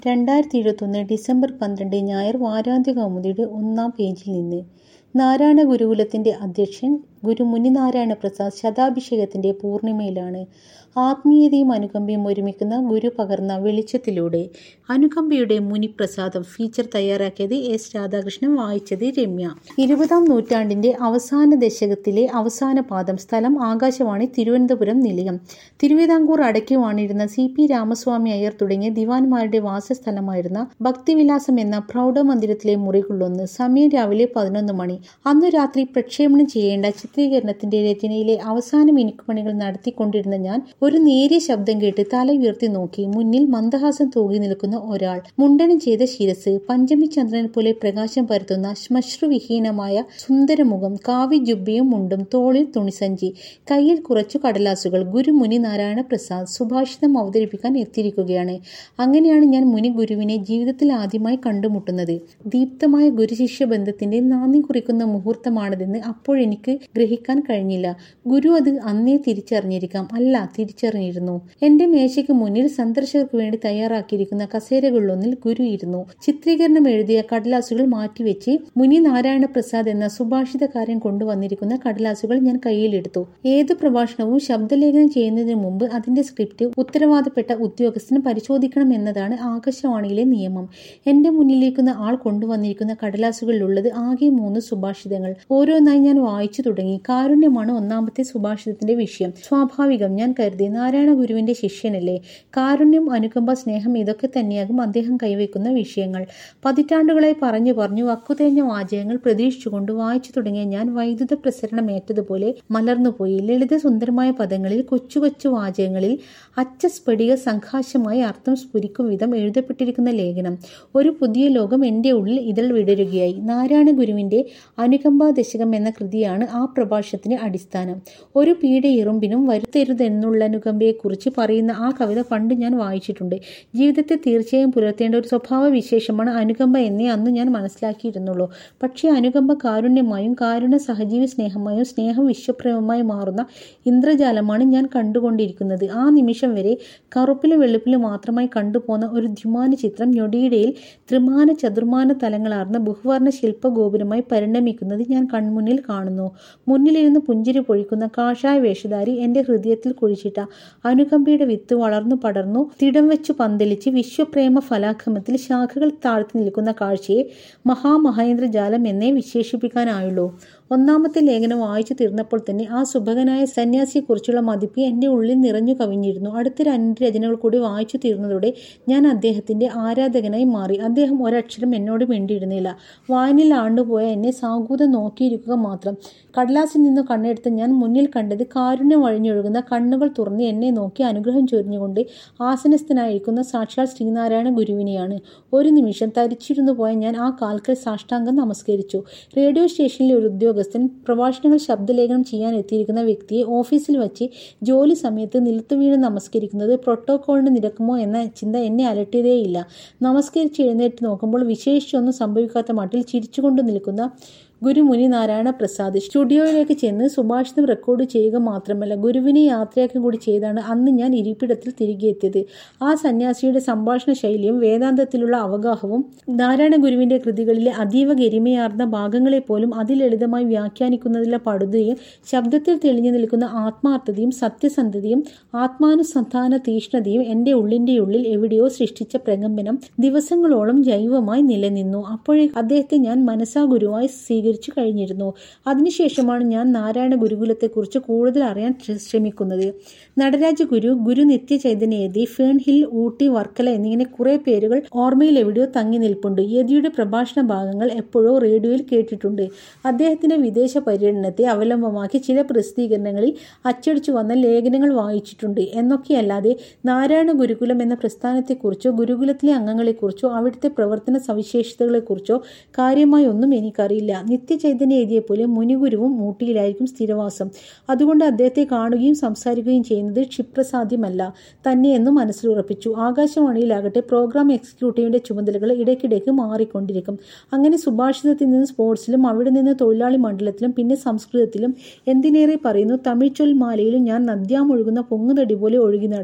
രണ്ടായിരത്തി ഇരുപത്തൊന്ന് ഡിസംബർ പന്ത്രണ്ട് ഞായർ വാരാന്ത്യ കൗമുദിയുടെ ഒന്നാം പേജിൽ നിന്ന് നാരായണ ഗുരുകുലത്തിന്റെ അധ്യക്ഷൻ ഗുരു മുനിനാരായണ പ്രസാദ് ശതാഭിഷേകത്തിന്റെ പൂർണിമയിലാണ് ആത്മീയതയും അനുകമ്പയും ഒരുമിക്കുന്ന ഗുരു പകർന്ന വെളിച്ചത്തിലൂടെ അനുകമ്പയുടെ മുനിപ്രസാദം ഫീച്ചർ തയ്യാറാക്കിയത് എസ് രാധാകൃഷ്ണൻ വായിച്ചത് രമ്യ ഇരുപതാം നൂറ്റാണ്ടിന്റെ അവസാന ദശകത്തിലെ അവസാന പാദം സ്ഥലം ആകാശവാണി തിരുവനന്തപുരം നിലയം തിരുവിതാംകൂർ അടക്കി വാണിരുന്ന സി പി രാമസ്വാമി അയ്യർ തുടങ്ങിയ ദിവാൻമാരുടെ വാസസ്ഥലമായിരുന്ന ഭക്തിവിലാസം എന്ന പ്രൗഢമന്ദിരത്തിലെ മുറികളിലൊന്ന് സമയം രാവിലെ പതിനൊന്ന് മണി അന്നു രാത്രി പ്രക്ഷേപണം ചെയ്യേണ്ട ചിത്രീകരണത്തിന്റെ രചനയിലെ അവസാന മിനുക്കുപണികൾ നടത്തിക്കൊണ്ടിരുന്ന ഞാൻ ഒരു നേരിയ ശബ്ദം കേട്ട് തല ഉയർത്തി നോക്കി മുന്നിൽ മന്ദഹാസം തൂകി നിൽക്കുന്ന ഒരാൾ മുണ്ടനം ചെയ്ത ശിരസ് പഞ്ചമി ചന്ദ്രനെ പോലെ പ്രകാശം പരത്തുന്ന ശ്മശ്രുവിഹീനമായ സുന്ദരമുഖം കാവി ജുബ്ബയും മുണ്ടും തോളിൽ തുണിസഞ്ചി കയ്യിൽ കുറച്ചു കടലാസുകൾ ഗുരു മുനി നാരായണ പ്രസാദ് സുഭാഷിതം അവതരിപ്പിക്കാൻ എത്തിയിരിക്കുകയാണ് അങ്ങനെയാണ് ഞാൻ മുനി ഗുരുവിനെ ജീവിതത്തിൽ ആദ്യമായി കണ്ടുമുട്ടുന്നത് ദീപ്തമായ ഗുരുശിഷ്യ ബന്ധത്തിന്റെ നാന്ദി കുറിക്കുന്ന മുഹൂർത്തമാണിതെന്ന് അപ്പോഴെനിക്ക് ഗ്രഹിക്കാൻ കഴിഞ്ഞില്ല ഗുരു അത് അന്നേ തിരിച്ചറിഞ്ഞിരിക്കാം അല്ല തിരിച്ചറിഞ്ഞിരുന്നു എന്റെ മേശയ്ക്ക് മുന്നിൽ സന്ദർശകർക്ക് വേണ്ടി തയ്യാറാക്കിയിരിക്കുന്ന കസേരകളിലൊന്നിൽ ഗുരു ഇരുന്നു ചിത്രീകരണം എഴുതിയ കടലാസുകൾ മാറ്റിവെച്ച് മുനി നാരായണ പ്രസാദ് എന്ന സുഭാഷിതകാരൻ കൊണ്ടുവന്നിരിക്കുന്ന കടലാസുകൾ ഞാൻ കയ്യിലെടുത്തു ഏത് പ്രഭാഷണവും ശബ്ദലേഖനം ചെയ്യുന്നതിന് മുമ്പ് അതിന്റെ സ്ക്രിപ്റ്റ് ഉത്തരവാദപ്പെട്ട ഉദ്യോഗസ്ഥന് പരിശോധിക്കണം എന്നതാണ് ആകാശവാണിയിലെ നിയമം എന്റെ മുന്നിലേക്കുന്ന ആൾ കൊണ്ടുവന്നിരിക്കുന്ന കടലാസുകളിലുള്ളത് ആകെ മൂന്ന് സുഭാഷിതങ്ങൾ ഓരോന്നായി ഞാൻ വായിച്ചു തുടങ്ങി കാരുണ്യമാണ് ഒന്നാമത്തെ സുഭാഷിതത്തിന്റെ വിഷയം സ്വാഭാവികം ഞാൻ കരുതി നാരായണ ഗുരുവിന്റെ ശിഷ്യനല്ലേ കാരുണ്യം അനുകമ്പ സ്നേഹം ഇതൊക്കെ തന്നെയാകും അദ്ദേഹം കൈവയ്ക്കുന്ന വിഷയങ്ങൾ പതിറ്റാണ്ടുകളായി പറഞ്ഞു പറഞ്ഞു വക്കുതേഞ്ഞ വാചകങ്ങൾ പ്രതീക്ഷിച്ചുകൊണ്ട് വായിച്ചു തുടങ്ങിയ ഞാൻ വൈദ്യുത പ്രസരണം ഏറ്റതുപോലെ മലർന്നുപോയി ലളിത സുന്ദരമായ പദങ്ങളിൽ കൊച്ചു കൊച്ചു വാചകങ്ങളിൽ അച്ചസ്ഫടിക സംഘാശമായി അർത്ഥം സ്ഫുരിക്കും വിധം എഴുതപ്പെട്ടിരിക്കുന്ന ലേഖനം ഒരു പുതിയ ലോകം എൻ്റെ ഉള്ളിൽ ഇതൾ വിടരുകയായി നാരായണ ഗുരുവിന്റെ അനുകമ്പാ ദശകം എന്ന കൃതിയാണ് ആ പ്രഭാഷണത്തിന് അടിസ്ഥാനം ഒരു പീഡ ഇറുമ്പിനും വരുത്തരുതെന്നുള്ള അനുകമ്പയെക്കുറിച്ച് പറയുന്ന ആ കവിത പണ്ട് ഞാൻ വായിച്ചിട്ടുണ്ട് ജീവിതത്തെ തീർച്ചയായും പുലർത്തേണ്ട ഒരു സ്വഭാവ വിശേഷമാണ് അനുകമ്പ എന്നേ അന്ന് ഞാൻ മനസ്സിലാക്കിയിരുന്നുള്ളൂ പക്ഷേ അനുകമ്പ കാരുണ്യമായും കാരുണ്യ സഹജീവി സ്നേഹമായും സ്നേഹം വിശ്വപ്രേമമായി മാറുന്ന ഇന്ദ്രജാലമാണ് ഞാൻ കണ്ടുകൊണ്ടിരിക്കുന്നത് ആ നിമിഷം വരെ കറുപ്പിലും വെളുപ്പിലും മാത്രമായി കണ്ടുപോന്ന ഒരു ദ്വിമാന ചിത്രം ഞൊടിയിടയിൽ ത്രിമാന ചതുർമാന തലങ്ങളാർന്ന ബഹുവർണ്ണ ശില്പഗോപുരമായി പരിണമിക്കുന്നത് ഞാൻ കൺമുന്നിൽ കാണുന്നു മുന്നിലിരുന്ന് പുഞ്ചിരി പൊഴിക്കുന്ന കാഷായ വേഷധാരി എന്റെ ഹൃദയത്തിൽ കുഴിച്ചിട്ട അനുകമ്പയുടെ വിത്ത് വളർന്നു പടർന്നു തിടം വെച്ചു പന്തലിച്ച് വിശ്വപ്രേമ ഫലാക്രമത്തിൽ ശാഖകൾ താഴ്ത്തി നിൽക്കുന്ന കാഴ്ചയെ മഹാമഹേന്ദ്രജാലം എന്നേ വിശേഷിപ്പിക്കാനായുള്ളൂ ഒന്നാമത്തെ ലേഖനം വായിച്ചു തീർന്നപ്പോൾ തന്നെ ആ സുഭകനായ സന്യാസിയെക്കുറിച്ചുള്ള മതിപ്പ് എൻ്റെ ഉള്ളിൽ നിറഞ്ഞു കവിഞ്ഞിരുന്നു അടുത്ത രണ്ട് രചനകൾ കൂടി വായിച്ചു തീർന്നതോടെ ഞാൻ അദ്ദേഹത്തിന്റെ ആരാധകനായി മാറി അദ്ദേഹം ഒരക്ഷരം എന്നോട് മിണ്ടിയിരുന്നില്ല വായനയിൽ ആണ്ടുപോയ എന്നെ സാഗൂതം നോക്കിയിരിക്കുക മാത്രം കടലാസിൽ നിന്ന് കണ്ണെടുത്ത് ഞാൻ മുന്നിൽ കണ്ടത് കാരുണ്യം വഴിഞ്ഞൊഴുകുന്ന കണ്ണുകൾ തുറന്ന് എന്നെ നോക്കി അനുഗ്രഹം ചൊരിഞ്ഞുകൊണ്ട് ആസനസ്ഥനായിരിക്കുന്ന സാക്ഷാൽ ശ്രീനാരായണ ഗുരുവിനെയാണ് ഒരു നിമിഷം തരിച്ചിരുന്നു പോയ ഞാൻ ആ കാൽക്കൽ സാഷ്ടാംഗം നമസ്കരിച്ചു റേഡിയോ സ്റ്റേഷനിലെ ഒരു ഉദ്യോഗസ്ഥൻ പ്രഭാഷണങ്ങൾ ശബ്ദലേഖനം ചെയ്യാൻ എത്തിയിരിക്കുന്ന വ്യക്തിയെ ഓഫീസിൽ വച്ച് ജോലി സമയത്ത് നിലത്തു വീണ് നമസ്കരിക്കുന്നത് പ്രോട്ടോകോളിന് നിരക്കുമോ എന്ന ചിന്ത എന്നെ അലട്ടിയതേയില്ല നമസ്കരിച്ച് എഴുന്നേറ്റ് നോക്കുമ്പോൾ വിശേഷിച്ചൊന്നും സംഭവിക്കാത്ത മട്ടിൽ ചിരിച്ചുകൊണ്ട് നിൽക്കുന്ന ഗുരുമുനി നാരായണ പ്രസാദ് സ്റ്റുഡിയോയിലേക്ക് ചെന്ന് സുഭാഷിതം റെക്കോർഡ് ചെയ്യുക മാത്രമല്ല ഗുരുവിനെ യാത്രയാക്കി കൂടി ചെയ്താണ് അന്ന് ഞാൻ ഇരിപ്പിടത്തിൽ തിരികെ എത്തിയത് ആ സന്യാസിയുടെ സംഭാഷണ ശൈലിയും വേദാന്തത്തിലുള്ള അവഗാഹവും നാരായണ ഗുരുവിന്റെ കൃതികളിലെ അതീവ ഗരിമയാർന്ന ഭാഗങ്ങളെ പോലും അതിലളിതമായി വ്യാഖ്യാനിക്കുന്നതിലെ പടുതയും ശബ്ദത്തിൽ തെളിഞ്ഞു നിൽക്കുന്ന ആത്മാർത്ഥതയും സത്യസന്ധതയും ആത്മാനുസന്ധാന തീഷ്ണതയും എന്റെ ഉള്ളിന്റെ ഉള്ളിൽ എവിടെയോ സൃഷ്ടിച്ച പ്രകമ്പനം ദിവസങ്ങളോളം ജൈവമായി നിലനിന്നു അപ്പോഴേ അദ്ദേഹത്തെ ഞാൻ മനസാ ഗുരുവായി സ്വീകരിച്ചു സ്വീകരിച്ചു കഴിഞ്ഞിരുന്നു അതിനുശേഷമാണ് ഞാൻ നാരായണ ഗുരുകുലത്തെക്കുറിച്ച് കൂടുതൽ അറിയാൻ ശ്രമിക്കുന്നത് നടരാജ ഗുരു ഗുരു നിത്യ ചൈതന്യതി ഫേൺ ഹിൽ ഊട്ടി വർക്കല എന്നിങ്ങനെ കുറെ പേരുകൾ ഓർമ്മയിൽ എവിടെയോ തങ്ങി നിൽപ്പുണ്ട് യതിയുടെ പ്രഭാഷണ ഭാഗങ്ങൾ എപ്പോഴോ റേഡിയോയിൽ കേട്ടിട്ടുണ്ട് അദ്ദേഹത്തിന്റെ വിദേശ പര്യടനത്തെ അവലംബമാക്കി ചില പ്രസിദ്ധീകരണങ്ങളിൽ അച്ചടിച്ചു വന്ന ലേഖനങ്ങൾ വായിച്ചിട്ടുണ്ട് എന്നൊക്കെയല്ലാതെ നാരായണ ഗുരുകുലം എന്ന പ്രസ്ഥാനത്തെക്കുറിച്ചോ ഗുരുകുലത്തിലെ അംഗങ്ങളെക്കുറിച്ചോ അവിടുത്തെ പ്രവർത്തന സവിശേഷതകളെക്കുറിച്ചോ കാര്യമായി ഒന്നും എനിക്കറിയില്ല നിത്യചൈതന്യ എഴുതിയ പോലെ മുനിഗുരുവും ഊട്ടിയിലായിരിക്കും സ്ഥിരവാസം അതുകൊണ്ട് അദ്ദേഹത്തെ കാണുകയും സംസാരിക്കുകയും ചെയ്യുന്നത് ക്ഷിപ്രസാധ്യമല്ല തന്നെയെന്നും മനസ്സിലുറപ്പിച്ചു ആകാശവാണിയിലാകട്ടെ പ്രോഗ്രാം എക്സിക്യൂട്ടീവിന്റെ ചുമതലകൾ ഇടയ്ക്കിടയ്ക്ക് മാറിക്കൊണ്ടിരിക്കും അങ്ങനെ സുഭാഷിതത്തിൽ നിന്ന് സ്പോർട്സിലും അവിടെ നിന്ന് തൊഴിലാളി മണ്ഡലത്തിലും പിന്നെ സംസ്കൃതത്തിലും എന്തിനേറെ പറയുന്നു തമിഴ് ചൊൽ മാലയിലും ഞാൻ നദ്യാമൊഴുകുന്ന പൊങ്ങുതടി പോലെ ഒഴുകി നടന്നു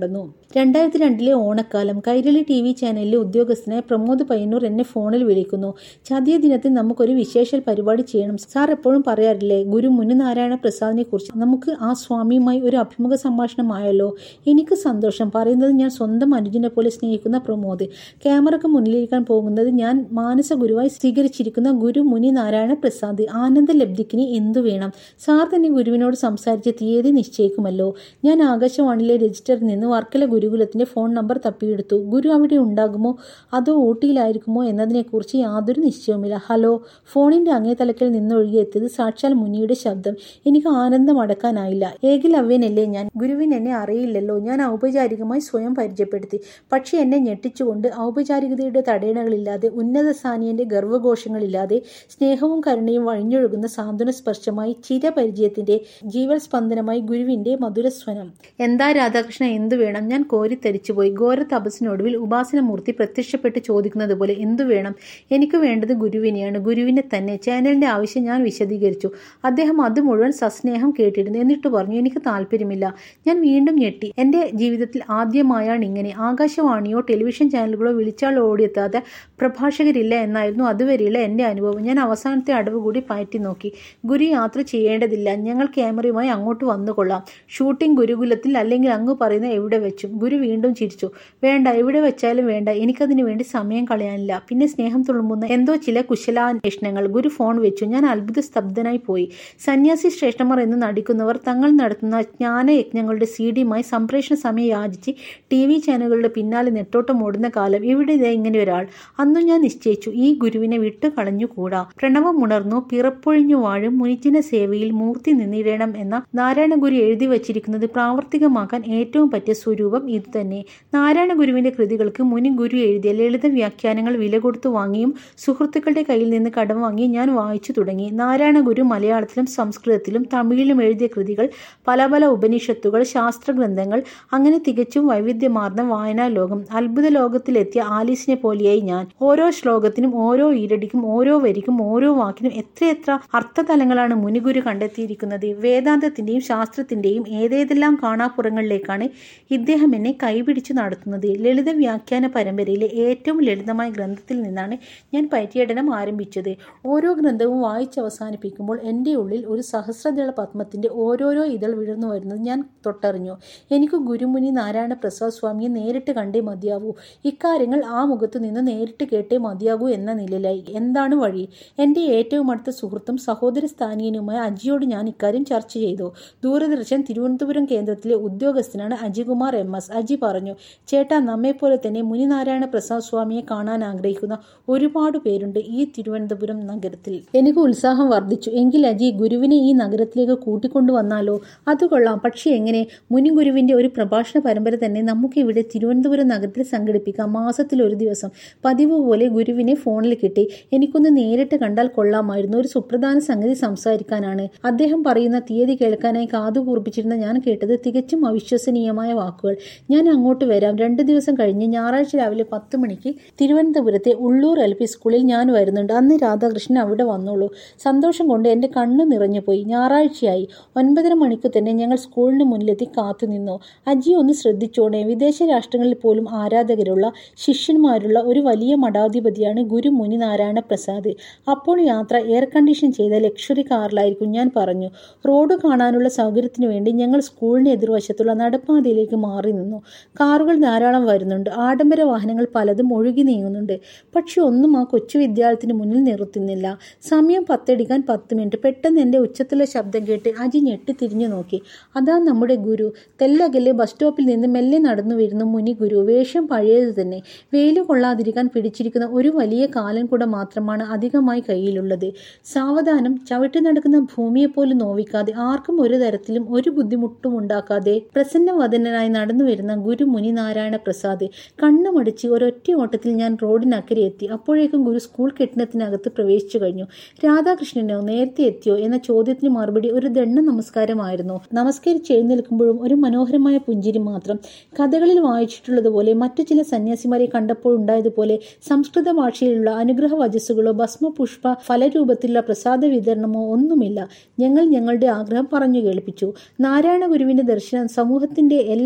രണ്ടായിരത്തി രണ്ടിലെ ഓണക്കാലം കൈരളി ടി വി ചാനലിലെ ഉദ്യോഗസ്ഥനായ പ്രമോദ് പയ്യന്നൂർ എന്നെ ഫോണിൽ വിളിക്കുന്നു ചതിയ ദിനത്തിൽ നമുക്കൊരു വിശേഷ പരിപാടി ചെയ്യണം സാർ എപ്പോഴും പറയാറില്ലേ ഗുരു മുനിനാരായണ പ്രസാദിനെ കുറിച്ച് നമുക്ക് ആ സ്വാമിയുമായി ഒരു അഭിമുഖ സംഭാഷണമായല്ലോ എനിക്ക് സന്തോഷം പറയുന്നത് ഞാൻ സ്വന്തം അനുജനെ പോലെ സ്നേഹിക്കുന്ന പ്രമോദ് ക്യാമറക്ക് മുന്നിലിരിക്കാൻ പോകുന്നത് ഞാൻ മാനസ ഗുരുവായി സ്വീകരിച്ചിരിക്കുന്ന ഗുരു മുനി നാരായണ പ്രസാദ് ആനന്ദ ലബ്ധിക്കിന് എന്തു വേണം സാർ തന്നെ ഗുരുവിനോട് സംസാരിച്ച തീയതി നിശ്ചയിക്കുമല്ലോ ഞാൻ ആകാശവാണിയിലെ രജിസ്റ്ററിൽ നിന്ന് വർക്കല ഗുരുകുലത്തിന്റെ ഫോൺ നമ്പർ തപ്പിയെടുത്തു ഗുരു അവിടെ ഉണ്ടാകുമോ അതോ ഊട്ടിയിലായിരിക്കുമോ എന്നതിനെക്കുറിച്ച് യാതൊരു നിശ്ചയവുമില്ല ഹലോ ഫോണിന്റെ അങ്ങേ തലക്കിൽ നിന്നൊഴുകിയെത്തിയത് സാക്ഷാൽ മുനിയുടെ ശബ്ദം എനിക്ക് ആനന്ദം അടക്കാനായില്ല ഏകലവ്യനല്ലേ ഞാൻ ഗുരുവിന് എന്നെ അറിയില്ലല്ലോ ഞാൻ ഔപചാരികമായി സ്വയം പരിചയപ്പെടുത്തി പക്ഷേ എന്നെ ഞെട്ടിച്ചുകൊണ്ട് ഔപചാരികതയുടെ തടയണകളില്ലാതെ ഉന്നത സ്ഥാനീയന്റെ ഗർവഘോഷങ്ങളില്ലാതെ സ്നേഹവും കരുണയും വഴിഞ്ഞൊഴുകുന്ന സാന്ത്വന സ്പർശമായി ചിരപരിചയത്തിന്റെ ജീവൽ സ്പന്ദനമായി ഗുരുവിന്റെ മധുരസ്വനം എന്താ രാധാകൃഷ്ണ എന്തു വേണം ഞാൻ കോരിത്തരിച്ചുപോയി ഘോര തപസ്സിനൊടുവിൽ ഉപാസനമൂർത്തി പ്രത്യക്ഷപ്പെട്ട് ചോദിക്കുന്നത് പോലെ എന്തു വേണം എനിക്ക് വേണ്ടത് ഗുരുവിനെയാണ് ഗുരുവിനെ തന്നെ ചാനലിന്റെ ആവശ്യം ഞാൻ വിശദീകരിച്ചു അദ്ദേഹം അത് മുഴുവൻ സസ്നേഹം കേട്ടിരുന്നു എന്നിട്ട് പറഞ്ഞു എനിക്ക് താല്പര്യമില്ല ഞാൻ വീണ്ടും ഞെട്ടി എന്റെ ജീവിതത്തിൽ ആദ്യമായാണ് ഇങ്ങനെ ആകാശവാണിയോ ടെലിവിഷൻ ചാനലുകളോ വിളിച്ചാൽ ഓടിയെത്താതെ പ്രഭാഷകരില്ല എന്നായിരുന്നു അതുവരെയുള്ള എന്റെ അനുഭവം ഞാൻ അവസാനത്തെ അടവ് കൂടി പയറ്റി നോക്കി ഗുരു യാത്ര ചെയ്യേണ്ടതില്ല ഞങ്ങൾ ക്യാമറയുമായി അങ്ങോട്ട് വന്നുകൊള്ളാം ഷൂട്ടിംഗ് ഗുരുകുലത്തിൽ അല്ലെങ്കിൽ അങ്ങ് പറയുന്ന എവിടെ വെച്ചും ഗുരു വീണ്ടും ചിരിച്ചു വേണ്ട എവിടെ വെച്ചാലും വേണ്ട എനിക്കതിനു വേണ്ടി സമയം കളയാനില്ല പിന്നെ സ്നേഹം തുളുമ്പുന്ന എന്തോ ചില കുശലാന്വേഷണങ്ങൾ ഗുരു ഫോൺ വെച്ചു ഞാൻ അത്ഭുത സ്തബ്ധനായി പോയി സന്യാസി ശ്രേഷ്ഠമർ എന്ന് നടിക്കുന്നവർ തങ്ങൾ നടത്തുന്ന ജ്ഞാനയജ്ഞങ്ങളുടെ സി ഡിയുമായി സംപ്രേഷണ സമയം യാചിച്ച് ടി വി ചാനലുകളുടെ പിന്നാലെ നെട്ടോട്ടം ഓടുന്ന കാലം ഇവിടെ ഇതേ ഇങ്ങനെ ഒരാൾ അന്നും ഞാൻ നിശ്ചയിച്ചു ഈ ഗുരുവിനെ വിട്ടു കളഞ്ഞുകൂടാ പ്രണവം ഉണർന്നു പിറപ്പൊഴിഞ്ഞു വാഴും മുനിജന സേവയിൽ മൂർത്തി നിന്നിടണം എന്ന നാരായണ ഗുരു എഴുതി വച്ചിരിക്കുന്നത് പ്രാവർത്തികമാക്കാൻ ഏറ്റവും പറ്റിയ സ്വരൂപം ഇതുതന്നെ നാരായണ ഗുരുവിന്റെ കൃതികൾക്ക് മുനി ഗുരു എഴുതിയ ലളിത വ്യാഖ്യാനങ്ങൾ വില കൊടുത്തു വാങ്ങിയും സുഹൃത്തുക്കളുടെ കയ്യിൽ നിന്ന് കടം വാങ്ങി ഞാൻ വായിച്ചു തുടങ്ങി നാരായണ ഗുരു മലയാളത്തിലും സംസ്കൃതത്തിലും തമിഴിലും എഴുതിയ കൃതികൾ പല പല ഉപനിഷത്തുകൾ ശാസ്ത്രഗ്രന്ഥങ്ങൾ അങ്ങനെ തികച്ചും വൈവിധ്യമാർന്ന വായനാ ലോകം അത്ഭുത ലോകത്തിലെത്തിയ ആലീസിനെ പോലെയായി ഞാൻ ഓരോ ശ്ലോകത്തിനും ഓരോ ഈരടിക്കും ഓരോ വരിക്കും ഓരോ വാക്കിനും എത്രയെത്ര അർത്ഥതലങ്ങളാണ് മുനിഗുരു കണ്ടെത്തിയിരിക്കുന്നത് വേദാന്തത്തിന്റെയും ശാസ്ത്രത്തിന്റെയും ഏതേതെല്ലാം കാണാപ്പുറങ്ങളിലേക്കാണ് ഇദ്ദേഹം എന്നെ കൈപിടിച്ചു നടത്തുന്നത് ലളിത വ്യാഖ്യാന പരമ്പരയിലെ ഏറ്റവും ലളിതമായ ഗ്രന്ഥത്തിൽ നിന്നാണ് ഞാൻ പര്യടനം ആരംഭിച്ചത് ഓരോ ഗ്രന്ഥവും വായിച്ച് അവസാനിപ്പിക്കുമ്പോൾ എൻ്റെ ഉള്ളിൽ ഒരു സഹസ്രദള പത്മത്തിന്റെ ഓരോരോ ഇതൾ വിടർന്നു വരുന്നത് ഞാൻ തൊട്ടറിഞ്ഞു എനിക്ക് ഗുരുമുനി നാരായണ പ്രസാദ് സ്വാമിയെ നേരിട്ട് കണ്ടേ മതിയാവൂ ഇക്കാര്യങ്ങൾ ആ മുഖത്തു നിന്ന് നേരിട്ട് കേട്ടേ മതിയാകൂ എന്ന നിലയിലായി എന്താണ് വഴി എൻ്റെ ഏറ്റവും അടുത്ത സുഹൃത്തും സഹോദര സ്ഥാനീയനുമായ അജിയോട് ഞാൻ ഇക്കാര്യം ചർച്ച ചെയ്തു ദൂരദർശൻ തിരുവനന്തപുരം കേന്ദ്രത്തിലെ ഉദ്യോഗസ്ഥനാണ് അജികുമാർ എം എസ് അജി പറഞ്ഞു ചേട്ടാ നമ്മെപ്പോലെ തന്നെ മുനിനാരായണ പ്രസാദ് സ്വാമിയെ കാണാൻ ആഗ്രഹിക്കുന്ന ഒരുപാട് പേരുണ്ട് ഈ തിരുവനന്തപുരം നഗരത്തിൽ എനിക്ക് ഉത്സാഹം വർദ്ധിച്ചു എങ്കിൽ അജി ഗുരുവിനെ ഈ നഗരത്തിലേക്ക് കൂട്ടിക്കൊണ്ടുവന്നാലോ അത് കൊള്ളാം പക്ഷേ എങ്ങനെ മുനി ഗുരുവിന്റെ ഒരു പ്രഭാഷണ പരമ്പര തന്നെ നമുക്ക് ഇവിടെ തിരുവനന്തപുരം നഗരത്തിൽ സംഘടിപ്പിക്കാം മാസത്തിൽ ഒരു ദിവസം പതിവ് പോലെ ഗുരുവിനെ ഫോണിൽ കിട്ടി എനിക്കൊന്ന് നേരിട്ട് കണ്ടാൽ കൊള്ളാമായിരുന്നു ഒരു സുപ്രധാന സംഗതി സംസാരിക്കാനാണ് അദ്ദേഹം പറയുന്ന തീയതി കേൾക്കാനായി കാതു കൂർപ്പിച്ചിരുന്ന ഞാൻ കേട്ടത് തികച്ചും അവിശ്വസനീയമായ വാക്കുകൾ ഞാൻ അങ്ങോട്ട് വരാം രണ്ടു ദിവസം കഴിഞ്ഞ് ഞായറാഴ്ച രാവിലെ പത്ത് മണിക്ക് തിരുവനന്തപുരത്തെ ഉള്ളൂർ എൽ പി സ്കൂളിൽ ഞാൻ വരുന്നുണ്ട് അന്ന് രാധാകൃഷ്ണൻ അവിടെ വന്നോളൂ സന്തോഷം കൊണ്ട് എൻ്റെ കണ്ണ് നിറഞ്ഞുപോയി ഞായറാഴ്ചയായി ഒൻപതര മണിക്ക് തന്നെ ഞങ്ങൾ സ്കൂളിന് മുന്നിലെത്തി കാത്തുനിന്നു അജി ഒന്ന് ശ്രദ്ധിച്ചോണേ വിദേശ രാഷ്ട്രങ്ങളിൽ പോലും ആരാധകരുള്ള ശിഷ്യന്മാരുള്ള ഒരു വലിയ മഠാധിപതിയാണ് ഗുരു മുനി നാരായണ പ്രസാദ് അപ്പോൾ യാത്ര എയർ കണ്ടീഷൻ ചെയ്ത ലക്ഷറി കാറിലായിരിക്കും ഞാൻ പറഞ്ഞു റോഡ് കാണാനുള്ള സൗകര്യത്തിനു വേണ്ടി ഞങ്ങൾ സ്കൂളിന് എതിർവശത്തുള്ള നടപ്പാതയിലേക്ക് മാറി നിന്നു കാറുകൾ ധാരാളം വരുന്നുണ്ട് ആഡംബര വാഹനങ്ങൾ പലതും ഒഴുകി നീങ്ങുന്നുണ്ട് പക്ഷെ ഒന്നും ആ കൊച്ചു വിദ്യാലയത്തിന് മുന്നിൽ നിർത്തുന്നില്ല സമയം പത്തടിക്കാൻ പത്ത് മിനിറ്റ് പെട്ടെന്ന് എൻ്റെ ഉച്ചത്തിലെ ശബ്ദം കേട്ട് അജി ഞെട്ടി തിരിഞ്ഞു നോക്കി അതാ നമ്മുടെ ഗുരു തെല്ലകലെ ബസ് സ്റ്റോപ്പിൽ നിന്ന് മെല്ലെ നടന്നു വരുന്ന മുനി ഗുരു വേഷം പഴയത് തന്നെ വെയിൽ കൊള്ളാതിരിക്കാൻ പിടിച്ചിരിക്കുന്ന ഒരു വലിയ കാലൻ കുട മാത്രമാണ് അധികമായി കയ്യിലുള്ളത് സാവധാനം ചവിട്ടി നടക്കുന്ന ഭൂമിയെ പോലും നോവിക്കാതെ ആർക്കും ഒരു തരത്തിലും ഒരു ബുദ്ധിമുട്ടും ഉണ്ടാക്കാതെ പ്രസന്നവദനായി നടന്നു വരുന്ന ഗുരു മുനി നാരായണ പ്രസാദ് കണ്ണുമടിച്ച് ഒരൊറ്റ ഓട്ടത്തിൽ ഞാൻ റോഡിനക്കരെ എത്തി അപ്പോഴേക്കും ഗുരു സ്കൂൾ കെട്ടിടത്തിനകത്ത് പ്രവേശിച്ചു കഴിഞ്ഞു രാധാകൃഷ്ണനോ നേരത്തെ എത്തിയോ എന്ന ചോദ്യത്തിന് മറുപടി ഒരു ദണ്ഡ നമസ്കാരമായിരുന്നു നമസ്കരിച്ച് എഴുന്നേൽക്കുമ്പോഴും ഒരു മനോഹരമായ പുഞ്ചിരി മാത്രം കഥകളിൽ വായിച്ചിട്ടുള്ളതുപോലെ മറ്റു ചില സന്യാസിമാരെ കണ്ടപ്പോൾ ഉണ്ടായതുപോലെ സംസ്കൃത ഭാഷയിലുള്ള അനുഗ്രഹ വചസ്സുകളോ ഭസ്മപുഷ്പ ഫലരൂപത്തിലുള്ള പ്രസാദ വിതരണമോ ഒന്നുമില്ല ഞങ്ങൾ ഞങ്ങളുടെ ആഗ്രഹം പറഞ്ഞു കേൾപ്പിച്ചു നാരായണ ഗുരുവിന്റെ ദർശനം സമൂഹത്തിന്റെ എല്ലാ തലങ്ങളിലും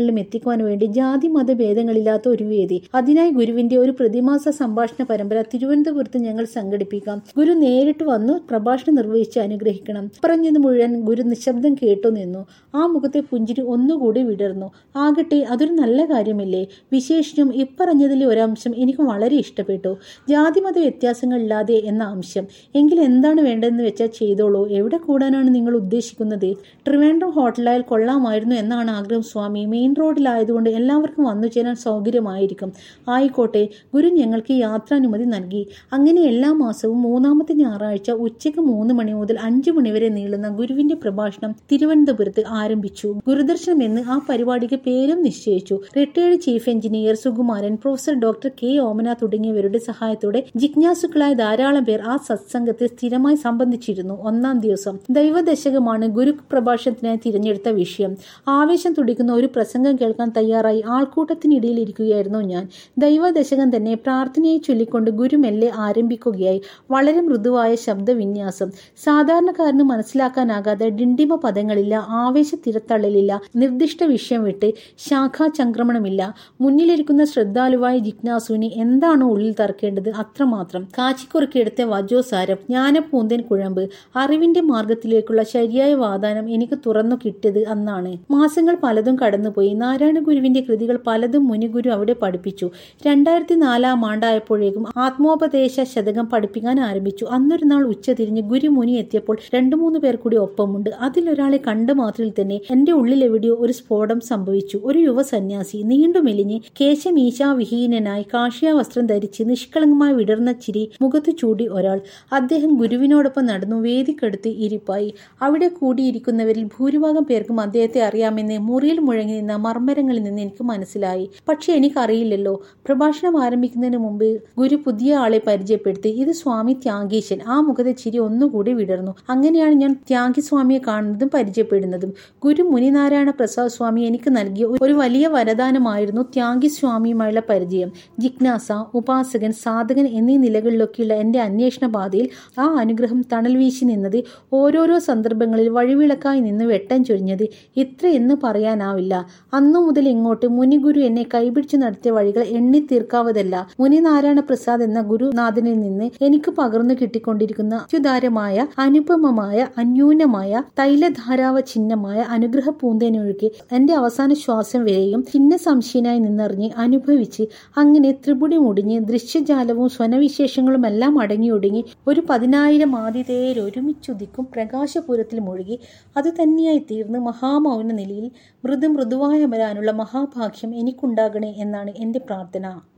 സ്ഥലങ്ങളിലും എത്തിക്കുവാൻ വേണ്ടി ജാതി മതഭേദങ്ങളില്ലാത്ത ഒരു വേദി അതിനായി ഗുരുവിന്റെ ഒരു പ്രതിമാസ സംഭാഷണ പരമ്പര തിരുവനന്തപുരത്ത് ഞങ്ങൾ സംഘടിപ്പിക്കാം ഗുരു നേരിട്ട് വന്ന് പ്രഭാഷണം നിർവഹിച്ച് അനുഗ്രഹിക്കണം പറഞ്ഞത് മുഴുവൻ ഗുരു നിശബ്ദം കേട്ടു നിന്നു ആ മുഖത്തെ പുഞ്ചിരി ഒന്നുകൂടി വിടർന്നു ആകട്ടെ അതൊരു നല്ല കാര്യമല്ലേ വിശേഷിച്ചും ഇപ്പറഞ്ഞതിലെ ഒരംശം എനിക്ക് വളരെ ഇഷ്ടപ്പെട്ടു ജാതിമത വ്യത്യാസങ്ങളില്ലാതെ എന്ന അംശം എങ്കിൽ എന്താണ് വേണ്ടതെന്ന് വെച്ചാൽ ചെയ്തോളൂ എവിടെ കൂടാനാണ് നിങ്ങൾ ഉദ്ദേശിക്കുന്നത് ട്രിവാൻഡ്രം ഹോട്ടലായാൽ കൊള്ളാമായിരുന്നു എന്നാണ് ആഗ്രഹം സ്വാമി മെയിൻ റോഡിലായതുകൊണ്ട് എല്ലാവർക്കും വന്നു ചേരാൻ സൗകര്യമായിരിക്കും ആയിക്കോട്ടെ ഗുരു ഞങ്ങൾക്ക് യാത്രാനുമതി നൽകി അങ്ങനെ എല്ലാ മാസവും മൂന്നാമത്തെ ഞായറാഴ്ച ഉച്ചയ്ക്ക് മൂന്ന് മണി മുതൽ അഞ്ചു മണി വരെ നീളുന്ന ഗുരുവിന്റെ പ്രഭാഷണം തിരുവനന്തപുരത്ത് ആരംഭിച്ചു ഗുരുദർശനം എന്ന് ആ പരിപാടിക്ക് പേരും നിശ്ചയിച്ചു retired chief engineer Sukumaran professor doctor K Omana തുടങ്ങിയവരുടെ സഹായത്തോടെ ജിജ്ഞാസുക്കളായ ധാരാളം പേർ ആ സത്സംഗത്തിൽ സ്ഥിരമായി സംബന്ധിച്ചിരുന്നു ഒന്നാം ദിവസം ദൈവദശകമാണ് ഗുരു പ്രഭാഷണത്തിനായി തിരഞ്ഞെടുത്ത വിഷയം ആവേശം തുടിക്കുന്ന ഒരു പ്രസംഗം കേൾക്കാൻ തയ്യാറായി ആൾക്കൂട്ടത്തിനിടയിൽ ഇരിക്കുകയായിരുന്നു ഞാൻ ദൈവദശകം തന്നെ പ്രാർത്ഥനയെ ചൊല്ലിക്കൊണ്ട് ഗുരു മെല്ലെ ആരംഭിക്കുകയായി വളരെ മൃദുവായ ശബ്ദവിന്യാസം സാധാരണക്കാരന് മനസ്സിലാക്കാനാകാതെ ഡിണ്ടിമ പദങ്ങളില്ല ആവേശ തിരത്തള്ളലില്ല നിർദ്ദിഷ്ട വിഷയം വിട്ട് ശാഖാചംക്രമണമില്ല മുന്നിലിരിക്കുന്ന ശ്രദ്ധാലുവായ ജിജ്ഞാസുവിന് എന്താണോ ഉള്ളിൽ തറക്കേണ്ടത് അത്രമാത്രം കാച്ചിക്കുറുക്കിയെടുത്ത വജോസാരം ജ്ഞാനപൂന്തൻ കുഴമ്പ് അറിവിന്റെ മാർഗത്തിലേക്കുള്ള ശരിയായ വാദാനം എനിക്ക് തുറന്നു കിട്ടിയത് അന്നാണ് മാസങ്ങൾ പലതും കടന്നുപോയി നാരായണ ഗുരുവിന്റെ കൃതികൾ പലതും മുനിഗുരു അവിടെ പഠിപ്പിച്ചു രണ്ടായിരത്തി നാലാം ആണ്ടായപ്പോഴേക്കും ആത്മോപദേശ ശതകം പഠിപ്പിക്കാൻ ആരംഭിച്ചു അന്നൊരു നാൾ ഉച്ച തിരിഞ്ഞ് ഗുരു മുനി എത്തിയപ്പോൾ രണ്ടു മൂന്ന് പേർ കൂടി ഒപ്പമുണ്ട് അതിലൊരാളെ കണ്ട മാത്രയിൽ തന്നെ എന്റെ ഉള്ളിൽ എവിടെയോ ഒരു സ്ഫോടം സംഭവിച്ചു ഒരു യുവ സന്യാസി നീണ്ടു മെലിഞ്ഞ് കേശമീശാവിഹീനനായി കാഷിയ വസ്ത്രം ധരിച്ച് നിഷ്കളങ്കമായി വിടർന്ന ചിരി മുഖത്ത് ചൂടി ഒരാൾ അദ്ദേഹം ഗുരുവിനോടൊപ്പം നടന്നു വേദിക്കടുത്ത് ഇരിപ്പായി അവിടെ കൂടിയിരിക്കുന്നവരിൽ ഭൂരിഭാഗം പേർക്കും അദ്ദേഹത്തെ അറിയാമെന്ന് മുറിയിൽ മുഴങ്ങി നിന്ന മർമ്മരങ്ങളിൽ നിന്ന് എനിക്ക് മനസ്സിലായി പക്ഷെ എനിക്കറിയില്ലല്ലോ പ്രഭാഷണം ആരംഭിക്കുന്നതിന് മുമ്പ് ഗുരു പുതിയ ആളെ പരിചയപ്പെടുത്തി ഇത് സ്വാമി ത്യാഗീശൻ ആ മുഖത്തെ ചിരി ഒന്നുകൂടി വിടർന്നു അങ്ങനെയാണ് ഞാൻ ത്യാഗി സ്വാമിയെ കാണുന്നതും പരിചയപ്പെടുന്നതും ഗുരു മുനിനാരായണ പ്രസാദ് സ്വാമി എനിക്ക് നൽകിയ ഒരു വലിയ വരദാനമായിരുന്നു ത്യാഗി സ്വാമിയുമായുള്ള പരിചയം ജിജ്ഞാസ ഉപാസകൻ സാധകൻ എന്നീ നിലകളിലൊക്കെയുള്ള എന്റെ അന്വേഷണ പാതയിൽ ആ അനുഗ്രഹം തണൽ വീശി നിന്നത് ഓരോരോ സന്ദർഭങ്ങളിൽ വഴിവിളക്കായി നിന്ന് വെട്ടം ചൊരിഞ്ഞത് ഇത്ര എന്ന് പറയാനാവില്ല അന്നു മുതൽ ഇങ്ങോട്ട് മുനിഗുരു എന്നെ കൈപിടിച്ചു നടത്തിയ വഴികൾ എണ്ണി തീർക്കാവതല്ല മുനിനാരായണ പ്രസാദ് എന്ന ഗുരുനാഥനിൽ നിന്ന് എനിക്ക് പകർന്നു കിട്ടിക്കൊണ്ടിരിക്കുന്ന അത്യുദാരമായ അനുപമമായ അന്യൂനമായ തൈലധാരാവ ചിഹ്നമായ അനുഗ്രഹ പൂന്തേനൊഴുകി എന്റെ അവസാന ശ്വാസം വരെയും ചിഹ്ന സംശയനായി നിന്നറിഞ്ഞ് അനുഭവിച്ച് അങ്ങനെ ത്രിപുടി മുടിഞ്ഞ് ദൃശ്യജാലവും സ്വനവിശേഷങ്ങളും എല്ലാം അടങ്ങിയൊടുങ്ങി ഒരു പതിനായിരം ആതിഥേയർ ഒരുമിച്ചുദിക്കും പ്രകാശപുരത്തിൽ മുഴുകി അത് തന്നെയായി തീർന്ന് മഹാമൗന നിലയിൽ മൃദു മൃദുവായ വരാനുള്ള മഹാഭാഗ്യം എനിക്കുണ്ടാകണേ എന്നാണ് എന്റെ പ്രാർത്ഥന